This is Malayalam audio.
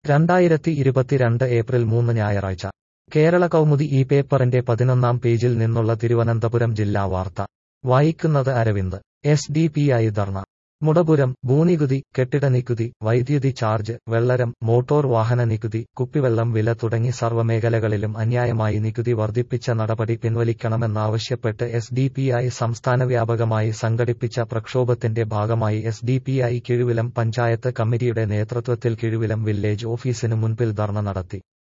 രണ്ടായിരത്തി ഇരുപത്തിരണ്ട് ഏപ്രിൽ മൂന്ന് ഞായറാഴ്ച കേരള കൗമുദി ഈ പേപ്പറിന്റെ പതിനൊന്നാം പേജിൽ നിന്നുള്ള തിരുവനന്തപുരം ജില്ലാ വാർത്ത വായിക്കുന്നത് Aravind S D P I dharna Mudapuram ഭൂനികുതി കെട്ടിട നികുതി വൈദ്യുതി ചാർജ് വെള്ളരം മോട്ടോർ വാഹന നികുതി കുപ്പിവെള്ളം വില തുടങ്ങി സർവ്വമേഖലകളിലും അന്യായമായി നികുതി വർദ്ധിപ്പിച്ച നടപടി പിൻവലിക്കണമെന്നാവശ്യപ്പെട്ട് എസ് ഡി പി ഐ സംസ്ഥാന വ്യാപകമായി സംഘടിപ്പിച്ച പ്രക്ഷോഭത്തിന്റെ ഭാഗമായി S D P I Kizhuvilam panchayat കമ്മിറ്റിയുടെ നേതൃത്വത്തിൽ കിഴുവിലം വില്ലേജ് ഓഫീസിനു മുൻപിൽ ധർണ നടത്തി